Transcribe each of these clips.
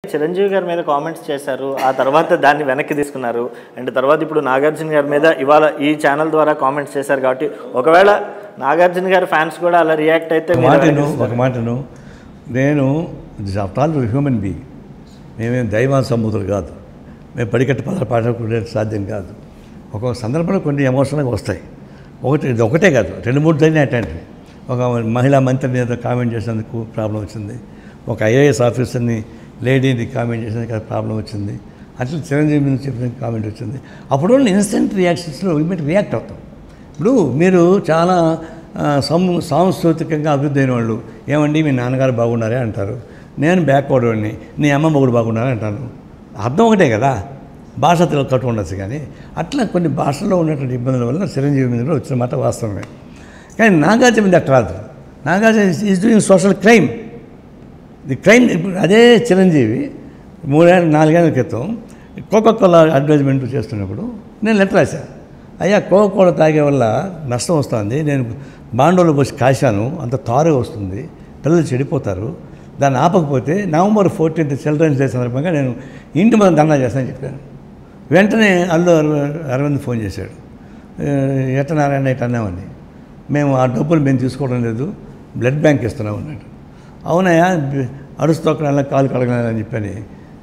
చిరంజీవి గారి మీద కామెంట్స్ చేశారు ఆ తర్వాత దాన్ని వెనక్కి తీసుకున్నారు అండ్ తర్వాత ఇప్పుడు నాగార్జున గారి మీద ఇవాళ ఈ ఛానల్ ద్వారా కామెంట్స్ చేశారు కాబట్టి ఒకవేళ నాగార్జున గారి ఫ్యాన్స్ కూడా అలా రియాక్ట్ అయితే ఒక మీరు మాటను వెనక్కి ఒక మాటను నేను ఆల్ హ్యూమన్ బీయింగ్ మేమేం దైవ సముద్రులు కాదు మేము పడికట్టు పదాలు పాడకుండా సాధ్యం కాదు ఒక సందర్భంలో కొన్ని ఎమోషనల్గా వస్తాయి ఒకటి ఇది ఒకటే కాదు రెండు మూడు జరిగినాయి అట్లాంటివి ఒక మహిళా మంత్రి మీద కామెంట్ చేసినందుకు ప్రాబ్లం వచ్చింది ఒక ఐఏఎస్ ఆఫీసర్ని లేడీని కామెంట్ చేసినందుకు ప్రాబ్లం వచ్చింది అట్లా చిరంజీవి మీద చెప్పిన కామెంట్ వచ్చింది అప్పుడు ఇన్స్టెంట్ రియాక్షన్స్లో ఇమీడియట్ రియాక్ట్ అవుతాం ఇప్పుడు మీరు చాలా ఆ, సం సాంస్కృతికంగా అభివృద్ధి అయిన వాళ్ళు ఏమండి మీ నాన్నగారు బాగున్నారే అంటారు నేను బ్యాక్వర్డ్ వాడిని నీ అమ్మ మొగుడు బాగున్నారే అంటాను అర్థం ఒకటే కదా భాష తెలు కట్టు ఉండొచ్చు కానీ అట్లా కొన్ని భాషల్లో ఉన్నటువంటి ఇబ్బందుల వల్ల చిరంజీవి మీద కూడా వచ్చిన మాట వాస్తవమే కానీ నాగార్జున మీద అట్లా రాదు Nagarjuna is doing social crime the crime ఇప్పుడు అదే చిరంజీవి మూడేళ్ళ నాలుగేళ్ల క్రితం కోకా కోలా అడ్వర్టైజ్మెంట్ చేస్తున్నప్పుడు నేను లెటర్ రాశాను అయ్యా కోకా కోలా తాగే వల్ల నష్టం వస్తుంది నేను బాండోలో పోసి కాశాను అంత తారే వస్తుంది పిల్లలు చెడిపోతారు దాన్ని ఆపకపోతే నవంబర్ ఫోర్టీన్త్ చిల్డ్రన్స్ డే సందర్భంగా నేను ఇంటి మీద దండా చేస్తానని చెప్పాను వెంటనే అల్లు అరవ- అరవింద్ ఫోన్ చేశాడు "ఏ, ఎట్ట నారాయణ ఇట్ట అన్నామని మేము ఆ డబ్బులు మేము తీసుకోవడం లేదు బ్లడ్ బ్యాంక్ ఇస్తున్నాం అన్నాడు అవునయ్యా బి- అడుస్తొక్కడాల కాలు కడగలని చెప్పని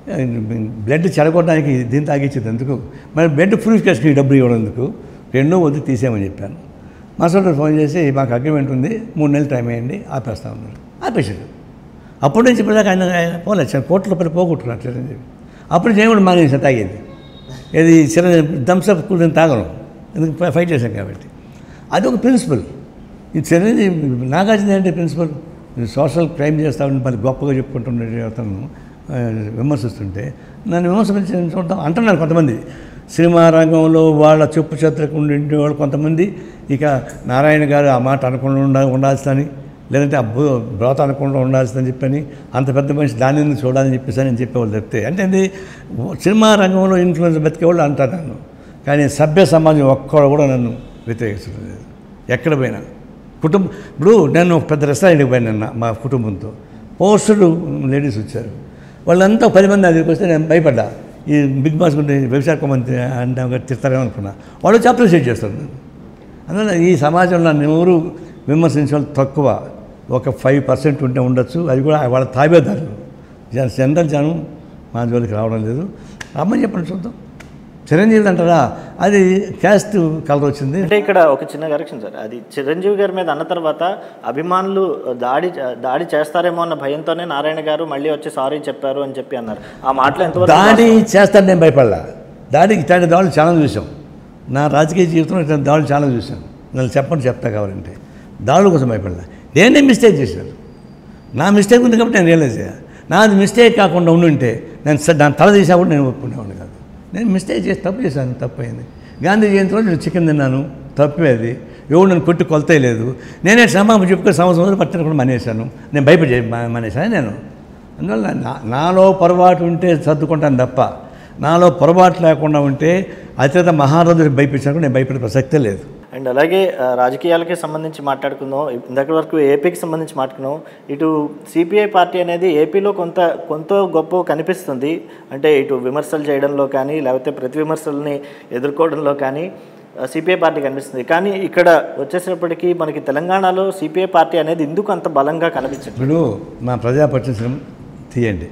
బ్లడ్ చెడగొట్టడానికి దీన్ని తాగించేది ఎందుకు మరి బ్లడ్ ప్రూఫ్ కేసుకి ఈ డబ్బులు ఇవ్వడం ఎందుకు రెండో వద్దు తీసేయమని చెప్పాను మసోడు ఫోన్ చేసి మాకు అగ్రిమెంట్ ఉంది మూడు నెలలు టైం అయ్యండి ఆపేస్తా ఉన్నారు ఆపేశాడు అప్పటి నుంచి ఇప్పటిదాకా ఆయన ఆయన పోలేదు కోట్ల రూపాయలు పోగొట్టుకున్నారు చిరంజీవి అప్పుడు చేయకుండా మానేసి తాగేది ఇది చిరంజీవి థమ్స్అప్ కూడా నేను తాగను ఎందుకు ఫై- ఫైట్ చేశాం కాబట్టి అది ఒక ప్రిన్సిపల్ ఈ చిరంజీవి నాగార్జున ఏంటి ప్రిన్సిపల్ సోషల్ క్రైమ్ చేస్తా ఉండి మరి గొప్పగా చెప్పుకుంటుండే అతను ఆ, విమర్శిస్తుంటే నన్ను విమర్శించి చూడటం అంటున్నారు కొంతమంది సినిమా రంగంలో వాళ్ళ చెప్పు చెత్తకు ఉండే వాళ్ళు కొంతమంది ఇక నారాయణ గారు ఆ మాట అనకుండా ఉండ ఉండాల్సిందని లేదంటే ఆ బు- బ్రోత అనకుండా ఉండాల్సిందని చెప్పని అంత పెద్ద మనిషి దాని ఎందుకు చూడాలని చెప్పేసి అని చెప్పేవాళ్ళు చెప్తే అంటే ఇది సినిమా రంగంలో ఇన్ఫ్లుయెన్స్ బతికేవాళ్ళు అంటారు నన్ను కానీ సభ్య సమాజం ఒక్కడు కూడా నన్ను వ్యతిరేకించడం లేదు ఎక్కడ పోయినా కుటుంబం ఇప్పుడు నేను ఒక పెద్ద రెస్టారెంట్కి పోయాను నిన్న మా కుటుంబంతో పోస్టులు లేడీస్ వచ్చారు వాళ్ళంతా పది మంది దగ్గరికి వస్తే నేను భయపడ్డా ఈ బిగ్ బాస్ గురించి వ్యవసాయ మంత్రి అంటే తిడతారేమో అనుకున్నా వాళ్ళు వచ్చి అప్రిషియేట్ చేస్తారు నన్ను అందువల్ల ఈ సమాజంలో నన్ను ఎవరు విమర్శించే వాళ్ళు తక్కువ ఒక ఫైవ్ పర్సెంట్ ఉంటే ఉండొచ్చు అది కూడా వాళ్ళ తాబేదారులు జన జనరల్ జనం మా జోలికి రావడం లేదు రమ్మని చెప్పండి చూద్దాం చిరంజీవి అంటారా అది క్యాస్ట్ కలర్ వచ్చింది అంటే ఇక్కడ ఒక చిన్న కరెక్షన్ సార్ అది చిరంజీవి గారి మీద అన్న తర్వాత అభిమానులు దాడి దాడి చేస్తారేమో అన్న భయంతోనే నారాయణ గారు మళ్ళీ వచ్చి సారీ చెప్పారు అని చెప్పి అన్నారు ఆ మాటలు ఎంతవరకు దాడి చేస్తాను నేను భయపడలా దాడికి ఇట్లాంటి దాడులు చాలా చూసాం నా రాజకీయ జీవితంలో ఇట్లాంటి దాడులు చాలా చూసాను నన్ను చెప్పండి చెప్తా కావాలంటే దాడుల కోసం భయపడలా నేనే మిస్టేక్ చేశాను నా మిస్టేక్ ఉంది కాబట్టి నేను రియలైజ్ అయ్యా నాది మిస్టేక్ కాకుండా ఉండుంటే నేను స- దాని తల తీసా కూడా నేను ఒప్పుకునేవాడిని కాదు నేను మిస్టేక్ చేసి తప్పు చేశాను తప్పు అయింది గాంధీ జయంతి రోజు నేను చికెన్ తిన్నాను తప్పే అది ఎవడు నన్ను కొట్టి కొలతే లేదు నేనే క్షమాపణ చెప్పుకొని సంవత్సరం రోజులు పట్టిన కూడా మానేశాను నేను భయపడి మానేశాను నేను అందువల్ల నా నాలో పొరపాటు ఉంటే సర్దుకుంటాను తప్ప నాలో పొరపాటు లేకుండా ఉంటే అత్యంత మహారాజుకి భయపించాను నేను భయపడే ప్రసక్తే లేదు అండ్ అలాగే ఆ, రాజకీయాలకి సంబంధించి మాట్లాడుకుందాం ఇందాక వరకు ఏపీకి సంబంధించి మాట్లాడుకున్నాం ఇటు సిపిఐ పార్టీ అనేది ఏపీలో కొంత కొంత గొప్ప కనిపిస్తుంది అంటే ఇటు విమర్శలు చేయడంలో కానీ లేకపోతే ప్రతి విమర్శల్ని ఎదుర్కోవడంలో కానీ సిపిఐ పార్టీ కనిపిస్తుంది కానీ ఇక్కడ వచ్చేసేపటికి మనకి తెలంగాణలో సిపిఐ పార్టీ అనేది ఎందుకు అంత బలంగా కనిపించదు ఇప్పుడు మా ప్రజాపక్ష సినిమా తీయండి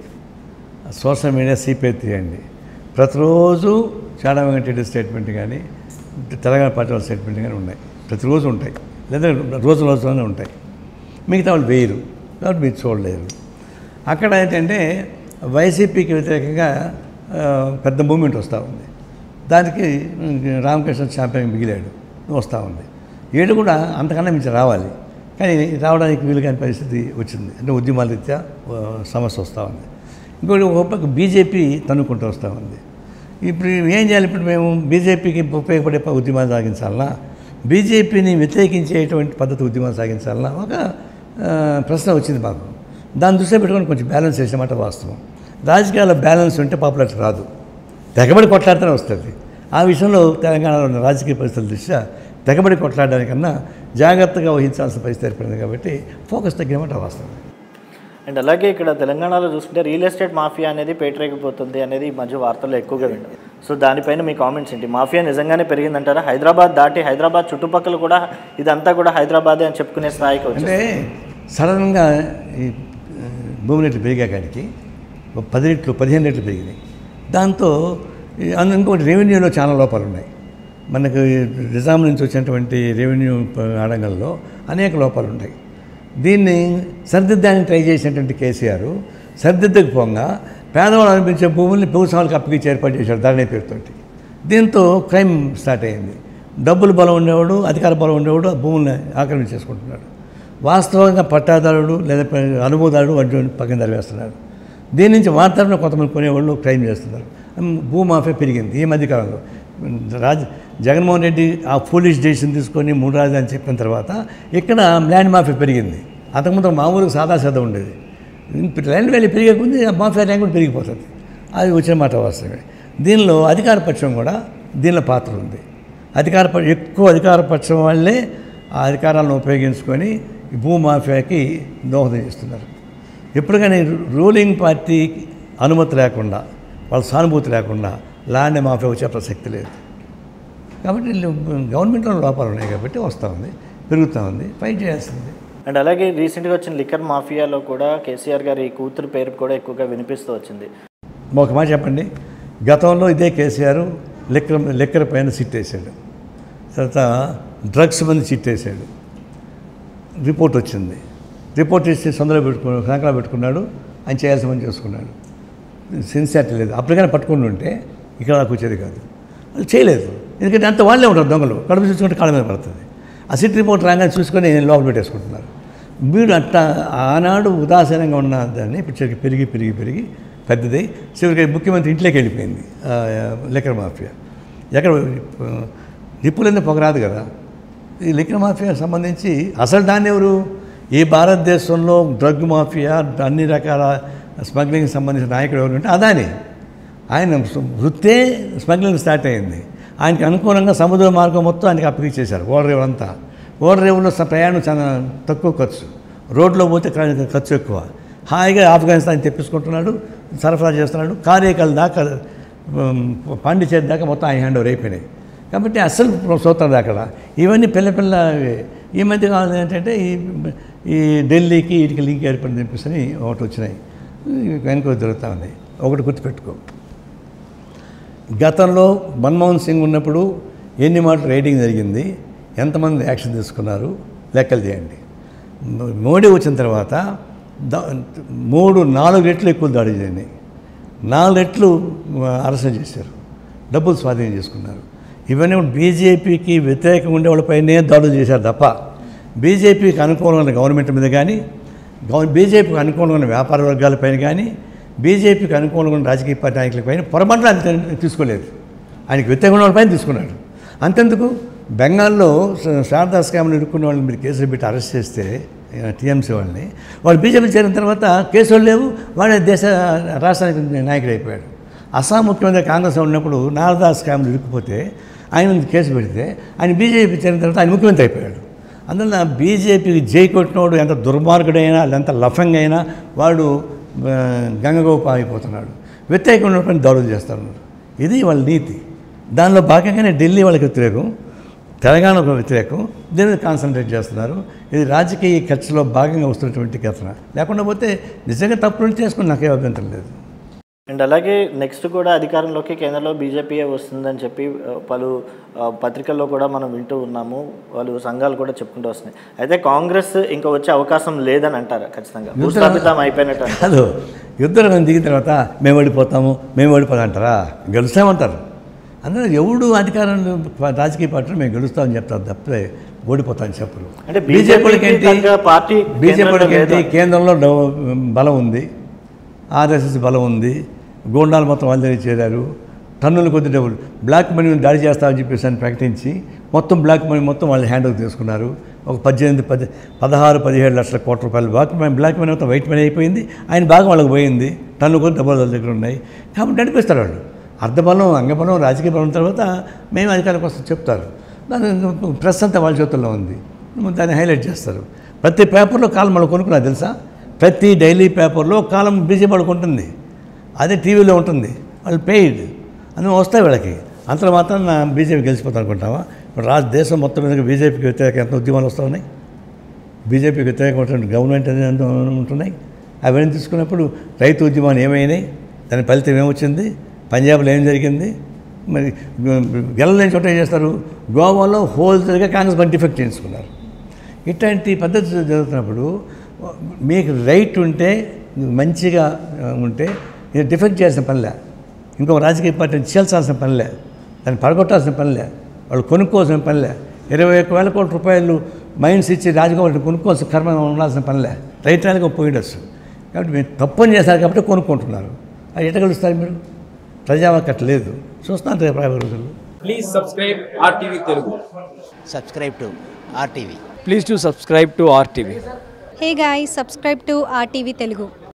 సోషల్ మీడియా సిపిఐ తీయండి ప్రతిరోజు చాడా వెంకటరెడ్డి స్టేట్మెంట్ కానీ తెలంగాణ పార్టీ వాళ్ళ స్టేట్మెంట్ కానీ ఉన్నాయి ప్రతిరోజు ఉంటాయి లేదా రోజు రోజులోనే ఉంటాయి మిగతా వాళ్ళు వేయరు కాబట్టి మీరు చూడలేరు అక్కడ ఏంటంటే వైసీపీకి వ్యతిరేకంగా ఆ, పెద్ద మూమెంట్ వస్తూ ఉంది దానికి ఉమ్, రామకృష్ణ ఛాంపియన్ మిగిలాడు వస్తూ ఉంది ఏడు కూడా అంతకన్నా మించి రావాలి కానీ రావడానికి వీలు కాని పరిస్థితి వచ్చింది అంటే ఉద్యమాల రీత్యా ఆ, సమస్య వస్తూ ఉంది ఇంకోటి ఒక పక్క బీజేపీ తన్నుకుంటూ వస్తూ ఉంది ఇప్పుడు ఏం చేయాలి ఇప్పుడు మేము బీజేపీకి ఉపయోగపడే ప- ఉద్యమాలు సాగించాలన్నా బీజేపీని వ్యతిరేకించేటువంటి పద్ధతి ఉద్యమాలు సాగించాలన్నా ఒక ఆ, ప్రశ్న వచ్చింది మాకు దాన్ని దృష్టిలో పెట్టుకొని కొంచెం బ్యాలెన్స్ చేసేమాట వాస్తవం రాజకీయాల్లో బ్యాలెన్స్ ఉంటే పాపులారిటీ రాదు తెగబడి కొట్లాడితేనే వస్తుంది ఆ విషయంలో తెలంగాణలో ఉన్న రాజకీయ పరిస్థితుల దృష్ట్యా తెగబడి కొట్లాడడానికన్నా జాగ్రత్తగా వహించాల్సిన పరిస్థితి ఏర్పడింది కాబట్టి ఫోకస్ తగ్గినమాట వాస్తవం అండ్ అలాగే ఇక్కడ తెలంగాణలో చూసుకుంటే రియల్ ఎస్టేట్ మాఫియా అనేది పేటరేగిపోతుంది అనేది ఈ మధ్య వార్తల్లో ఎక్కువగా వింటాం సో దానిపైన మీ కామెంట్స్ ఏంటి మాఫియా నిజంగానే పెరిగిందంటారా హైదరాబాద్ దాటి హైదరాబాద్ చుట్టుపక్కల కూడా ఇదంతా కూడా హైదరాబాదే అని చెప్పుకునే స్థాయికి వచ్చింది అంటే సడన్గా ఈ ఆ, భూమి రేట్లు పెరిగాకాడికి ఒక పది రెట్లు పదిహేను రెట్లు పెరిగినాయి దాంతో ఈ అన్- ఇంకోటి రెవెన్యూలో చాలా లోపాలు ఉన్నాయి మనకు ఈ నిజాం నుంచి వచ్చినటువంటి రెవెన్యూ ప- ఆడంగంలో అనేక లోపాలు ఉన్నాయి దీన్ని సరిదిద్దానికి ట్రై చేసినటువంటి కేసీఆర్ సరిదిద్దకపోగా పేదవాళ్ళు అనిపించే భూముల్ని భూస్వాములకు అప్పగించి ఏర్పాటు చేశాడు ధరణి పేరుతోటి దీంతో క్రైమ్ స్టార్ట్ అయింది డబ్బులు బలం ఉండేవాడు అధికార బలం ఉండేవాడు ఆ భూముల్ని ఆక్రమించేసుకుంటున్నాడు వాస్తవంగా పట్టాదారుడు లేదా ప- అనుభవదారుడు వంటి పక్కన వేస్తున్నాడు దీని నుంచి వార్తలను కొంతమంది కొనేవాళ్ళు క్రైమ్ చేస్తున్నారు ఉమ్, భూమాఫియా పెరిగింది ఈ మధ్యకాలంలో రాజ్ జగన్మోహన్ రెడ్డి ఆ పోలీస్ డెసిషన్ తీసుకొని మూడు రాజు అని చెప్పిన తర్వాత ఇక్కడ ల్యాండ్ మాఫియా పెరిగింది అంతకుముందు మామూలుగా సాదా సాదా ఉండేది ఇప్పుడు ల్యాండ్ వాల్యూ పెరిగే కొద్దీ ఆ మాఫియా ర్యాంక్ కూడా పెరిగిపోతుంది అది వచ్చిన మాట వాస్తవమే దీనిలో అధికార పక్షం కూడా దీనిలో పాత్ర ఉంది అధికార ప- ఎక్కువ అధికార పక్షం వాళ్ళే ఆ అధికారాలను ఉపయోగించుకొని ఈ భూమాఫియాకి దోహదం చేస్తున్నారు ఎప్పుడు కానీ రూలింగ్ పార్టీ అనుమతి లేకుండా వాళ్ళ సానుభూతి లేకుండా ల్యాండ్ మాఫియా వచ్చే ప్రసక్తి లేదు కాబట్టి వీళ్ళు గవర్నమెంట్లో లోపాలు ఉన్నాయి కాబట్టి వస్తూ ఉంది పెరుగుతూ ఉంది ఫైట్ చేయాల్సింది అండ్ అలాగే రీసెంట్గా వచ్చిన లిక్కర్ మాఫియాలో కూడా కేసీఆర్ గారి కూతురు పేరు కూడా ఎక్కువగా వినిపిస్తూ వచ్చింది ఒక మాట చెప్పండి గతంలో ఇదే కేసీఆర్ లెక్కర లెక్కర పైన సిట్ వేసాడు తర్వాత డ్రగ్స్ మీద సిట్ వేసాడు రిపోర్ట్ వచ్చింది రిపోర్ట్ ఇచ్చి సొందలో పెట్టుకున్నాడు సంకలా పెట్టుకున్నాడు ఆయన చేయాల్సిన పని చేసుకున్నాడు సిన్సియారిటీ లేదు అప్పటికైనా పట్టుకుని ఉంటే ఇక్కడ నాకు వచ్చేది కాదు వాళ్ళు చేయలేదు ఎందుకంటే అంత వాళ్ళే ఉంటారు దొంగలు కడుపు చూసుకుంటే కాళ్ళ మీద పడుతుంది ఆ సిట్ రిపోర్ట్ రాగానే చూసుకొని లోపల పెట్టేసుకుంటున్నారు వీడు అట్లా ఆనాడు ఉదాసీనంగా ఉన్న దాన్ని ఇప్పుడు చివరికి పెరిగి పెరిగి పెరిగి పెద్దది చివరికి ముఖ్యమంత్రి ఇంట్లోకి వెళ్ళిపోయింది ఆ, లిక్కర్ మాఫియా ఎక్కడ నిప్పులన్నీ పొగరాదు కదా ఈ లిక్కర్ మాఫియా సంబంధించి అసలు దాన్ని ఎవరు ఈ భారతదేశంలో డ్రగ్ మాఫియా అన్ని రకాల స్మగ్లింగ్ సంబంధించిన నాయకుడు ఎవరు అంటే అదాని ఆయన వృత్తే స్మగ్లింగ్ స్టార్ట్ అయింది ఆయనకి అనుకూలంగా సముద్ర మార్గం మొత్తం ఆయనకి అప్పగించేశారు ఓడరేవు అంతా ఓడరేవులో స- ప్రయాణం చాలా తక్కువ ఖర్చు రోడ్లో పోతే క- ఖర్చు ఎక్కువ హాయిగా ఆఫ్ఘనిస్తాన్ తెప్పించుకుంటున్నాడు సరఫరా చేస్తున్నాడు కార్యకల దాకా ఉమ్, పాండిచేరి దాకా మొత్తం ఆయన హ్యాండ్ ఓవర్ అయిపోయినాయి కాబట్టి అసలు సూత్రం అక్కడ ఇవన్నీ పిల్ల పిల్ల ఈ మధ్య కాలం ఏంటంటే ఈ ఈ ఢిల్లీకి వీటికి లింక్ ఏర్పడింది చెప్పేసి ఒకటి వచ్చినాయి వెనుక జరుగుతూ ఉన్నాయి ఒకటి గుర్తుపెట్టుకో గతంలో మన్మోహన్ సింగ్ ఉన్నప్పుడు ఎన్ని మాటలు రైడింగ్ జరిగింది ఎంతమంది యాక్షన్ తీసుకున్నారు లెక్కలు చేయండి మో- మోడీ వచ్చిన తర్వాత ద- మూడు నాలుగు రెట్లు ఎక్కువ దాడి జరిగినాయి నాలుగు రెట్లు అరెస్ట్ చేశారు డబ్బులు స్వాధీనం చేసుకున్నారు ఇవన్నీ బీజేపీకి వ్యతిరేకంగా ఉండే వాళ్ళపైనే దాడులు చేశారు తప్ప బీజేపీకి అనుకూలమైన గవర్నమెంట్ మీద కానీ గవ- బీజేపీకి అనుకూలమైన వ్యాపార వర్గాలపైన కానీ బీజేపీకి అనుకూలంగా ఉన్న రాజకీయ పార్టీ నాయకులపైన పొరపాట్లు ఆయన తీసుకోలేదు ఆయనకి వ్యతిరేకంగా వాళ్ళ పైన తీసుకున్నాడు అంతెందుకు బెంగాల్లో శ- శారదా స్కామ్ని ఇరుక్కున్న వాళ్ళని మీరు కేసులు పెట్టి అరెస్ట్ చేస్తే టీఎంసీ వాళ్ళని వాళ్ళు బీజేపీ చేరిన తర్వాత కేసులు లేవు వాడే దేశ రాష్ట్రానికి నాయకుడు అయిపోయాడు అస్సాం ముఖ్యమంత్రి కాంగ్రెస్ ఉన్నప్పుడు నారదా స్కామ్లు ఇరుక్కుపోతే ఆయన మీద కేసు పెడితే ఆయన బీజేపీ చేరిన తర్వాత ఆయన ముఖ్యమంత్రి అయిపోయాడు అందువల్ల బీజేపీకి జై కొట్టినోడు ఎంత దుర్మార్గుడైనా ఎంత లఫంగా అయినా వాడు ఆ, గంగగోప అయిపోతున్నాడు వ్యతిరేకంగా ఉన్నటువంటి దాడులు చేస్తున్నారు ఇది వాళ్ళ నీతి దానిలో భాగంగానే ఢిల్లీ వాళ్ళకి వ్యతిరేకం తెలంగాణకు వ్యతిరేకం దీని మీద కాన్సన్ట్రేట్ చేస్తున్నారు ఇది రాజకీయ ఖర్చులో భాగంగా వస్తున్నటువంటి ఘటన లేకుండా పోతే నిజంగా తప్పులు చేసుకుని నాకే అభ్యంతరం లేదు అండ్ అలాగే నెక్స్ట్ కూడా అధికారంలోకి కేంద్రంలో బీజేపీయే వస్తుందని చెప్పి ఆ, పలు ఆ, పత్రికల్లో కూడా మనం వింటూ ఉన్నాము వాళ్ళు సంఘాలు కూడా చెప్పుకుంటూ వస్తున్నాయి అయితే కాంగ్రెస్ ఇంకా వచ్చే అవకాశం లేదని అంటారు ఖచ్చితంగా భూస్థాపితం అయిపోయినట్టు అంటారు. కాదు యుద్ధం దిగిన తర్వాత మేము ఓడిపోతాము మేము ఓడిపోతాం అంటారా గెలుస్తామంటారు అందులో ఎవడు అధికారం రాజకీయ పార్టీలు మేము గెలుస్తామని చెప్తారు తప్పితే ఓడిపోతామని చెప్పరు అంటే బీజేపీలకి బీజేపీకి తగ్గ పార్టీ బీజేపీలకి ఏంటి కేంద్రంలో కేంద్రంలో డౌ- బలం ఉంది ఆర్ఎస్ఎస్ బలం ఉంది గోండాలు మొత్తం వాళ్ళ దగ్గర చేరారు టన్నుల కొద్ది డబ్బులు బ్లాక్ మనీ దాడి చేస్తామని చెప్పేసి అని ప్రకటించి మొత్తం బ్లాక్ మనీ మొత్తం వాళ్ళు హ్యాండ్ ఓవర్ తీసుకున్నారు ఒక పద్దెనిమిది పది పదహారు పదిహేడు లక్షల కోట్ల రూపాయలు బ్లాక్ మనీ బ్లాక్ మనీ మొత్తం వైట్ మనీ అయిపోయింది ఆయన భాగం వాళ్ళకి పోయింది టన్ను కొద్ది డబ్బులు వాళ్ళ దగ్గర ఉన్నాయి కాబట్టి నడిపిస్తారు వాళ్ళు అర్ధబలం అంగబలం రాజకీయ బలం తర్వాత మేము అధికారులకు వస్తే చెప్తారు దాని ప్రెస్ అంతా వాళ్ళ చేతుల్లో ఉంది దాన్ని హైలైట్ చేస్తారు ప్రతి పేపర్లో కాలు మనం కొనుక్కున్నా తెలుసా ప్రతి డైలీ పేపర్లో ఒక కాలం బీజేపీ వాళ్ళకు ఉంటుంది అదే టీవీలో ఉంటుంది వాళ్ళు పెయిడ్ అని వస్తాయి వీళ్ళకి అంతలో మాత్రం నా బీజేపీ గెలిచిపోతాను అనుకుంటావా ఇప్పుడు రాజ దేశం మొత్తం మీద బీజేపీకి వ్యతిరేక ఎంత ఉద్యమాలు వస్తూ ఉన్నాయి బీజేపీకి వ్యతిరేకమైనటువంటి గవర్నమెంట్ అనేది ఎంత ఉంటున్నాయి అవన్నీ తీసుకున్నప్పుడు రైతు ఉద్యమాలు ఏమైనాయి దాని ఫలితం ఏమొచ్చింది పంజాబ్లో ఏం జరిగింది మరి గెలలేని చోట ఏం చేస్తారు గోవాలో హోల్సేల్గా కాంగ్రెస్ పార్టీ డిఫెక్ట్ చేయించుకున్నారు ఇట్లాంటి పద్ధతి జరుగుతున్నప్పుడు మీకు రైట్ ఉంటే మంచిగా ఉంటే ఇది డిఫెక్ట్ చేయాల్సిన పనిలే ఇంకో రాజకీయ పార్టీని చీల్చాల్సిన పనిలే దాన్ని పడగొట్టాల్సిన పనిలే వాళ్ళు కొనుక్కోవాల్సిన పనిలే ఇరవై ఒక్క వేల కోట్ల రూపాయలు మైండ్స్ ఇచ్చి రాజకీయ కొనుక్కోవాల్సిన కర్మ ఉండాల్సిన పనిలే రైతానికి పోయిడొచ్చు కాబట్టి మీరు తప్పని చేశారు కాబట్టి కొనుక్కుంటున్నారు అది ఎట్ట కలుస్తారు మీరు ప్రజావాక్ అట్లా లేదు చూస్తాను రేపు రాబోయే రోజుల్లో Please subscribe RTV Telugu. subscribe to RTV. Please do subscribe to RTV. Hey guys, subscribe to RTV Telugu.